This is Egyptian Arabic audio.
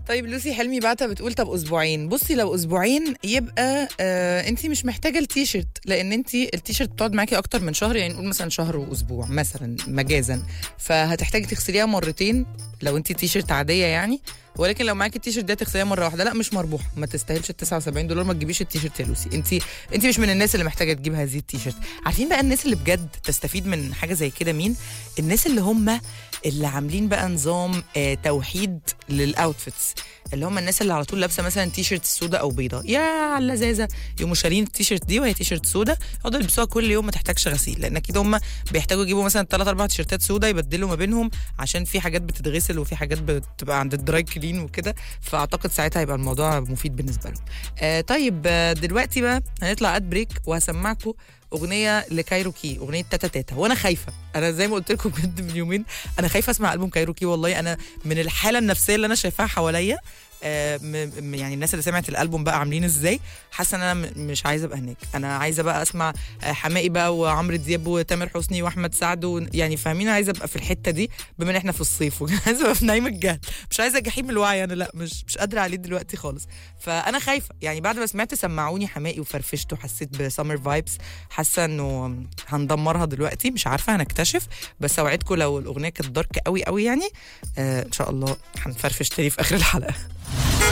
طيب لوسي حلمي بعتها بتقول طب اسبوعين بصي لو اسبوعين يبقى آه انت مش محتاجه التيشيرت لان انت التيشيرت بتقعد معاكي اكتر من شهر يعني نقول مثلا شهر واسبوع مثلا مجازا فهتحتاجي تغسليها مرتين لو انت تيشيرت عاديه يعني ولكن لو معاكي التيشيرت ده تغسليها مره واحده لا مش مربوحه ما تستاهلش ال 79 دولار ما تجيبيش التيشيرت يا لوسي انت انت مش من الناس اللي محتاجه تجيب هذه التيشيرت عارفين بقى الناس اللي بجد تستفيد من حاجه زي كده مين الناس اللي هم اللي عاملين بقى نظام آه توحيد للاوتفيتس اللي هم الناس اللي على طول لابسه مثلا تيشيرت سودا او بيضه يا على اللذاذه يقوموا شارين التيشيرت دي وهي تيشيرت سودا يقعدوا يلبسوها كل يوم ما تحتاجش غسيل لان اكيد هم بيحتاجوا يجيبوا مثلا ثلاث اربع تيشيرتات سودا يبدلوا ما بينهم عشان في حاجات بتتغسل وفي حاجات بتبقى عند الدراي كلين وكده فاعتقد ساعتها هيبقى الموضوع مفيد بالنسبه لهم آه طيب آه دلوقتي بقى هنطلع اد بريك وهسمعكم اغنيه لكايروكي اغنيه تاتا تاتا وانا خايفه انا زي ما قلت لكم بجد من يومين انا خايفه اسمع البوم كايروكي والله انا من الحاله النفسيه اللي انا شايفاها حواليا آه، م- م- يعني الناس اللي سمعت الالبوم بقى عاملين ازاي حاسه ان انا م- مش عايزه ابقى هناك انا عايزه بقى اسمع آه، حماقي بقى وعمرو دياب وتامر حسني واحمد سعد و... يعني فاهمين عايزه ابقى في الحته دي بما ان احنا في الصيف عايزه ابقى في نايم الجهل مش عايزه جحيم الوعي انا لا مش مش قادره عليه دلوقتي خالص فانا خايفه يعني بعد ما سمعت سمعوني حماقي وفرفشت وحسيت بسمر فايبس حاسه انه هندمرها دلوقتي مش عارفه هنكتشف بس اوعدكم لو الاغنيه كانت دارك قوي قوي يعني آه ان شاء الله هنفرفش تاني في اخر الحلقه